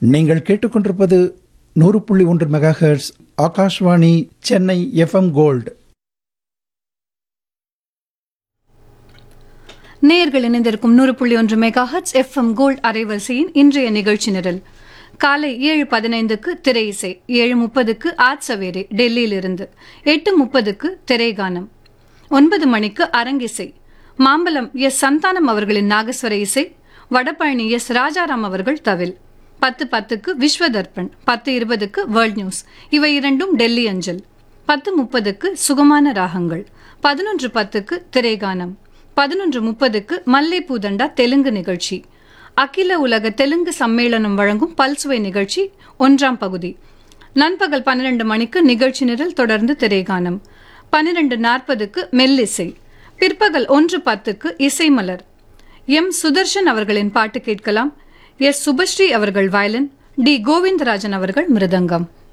நீங்கள் கேட்டுக்கொண்டிருப்பது நூறு புள்ளி ஒன்று megahertz Akashvani Chennai FM gold நேயர்கள் இணைந்திருக்கும் நூறு புள்ளி ஒன்று மெகா ஹட்ஸ் எஃப்எம் கோல்ட் அரைவரிசையின் இன்றைய நிகழ்ச்சி நிரல் காலை ஏழு பதினைந்துக்கு திரை இசை ஏழு முப்பதுக்கு ஆட் சவேரே டெல்லியிலிருந்து எட்டு முப்பதுக்கு திரைகானம் ஒன்பது மணிக்கு அரங்கிசை மாம்பலம் எஸ் சந்தானம் அவர்களின் நாகஸ்வர இசை வடபழனி எஸ் ராஜாராம் அவர்கள் தவில் பத்து பத்துக்கு விஸ்வதர்பன் பத்து இருபதுக்கு வேர்ல்ட் நியூஸ் இவை இரண்டும் டெல்லி அஞ்சல் பத்து முப்பதுக்கு சுகமான ராகங்கள் பதினொன்று பத்துக்கு திரைகானம் பதினொன்று முப்பதுக்கு மல்லை பூதண்டா தெலுங்கு நிகழ்ச்சி அகில உலக தெலுங்கு சம்மேளனம் வழங்கும் பல்சுவை நிகழ்ச்சி ஒன்றாம் பகுதி நண்பகல் பன்னிரண்டு மணிக்கு நிகழ்ச்சி நிரல் தொடர்ந்து திரைகானம் பன்னிரண்டு நாற்பதுக்கு மெல்லிசை பிற்பகல் ஒன்று பத்துக்கு இசைமலர் எம் சுதர்ஷன் அவர்களின் பாட்டு கேட்கலாம் எஸ் சுபஸ்ரீ அவர்கள் வயலின் டி கோவிந்தராஜன் அவர்கள் மிருதங்கம்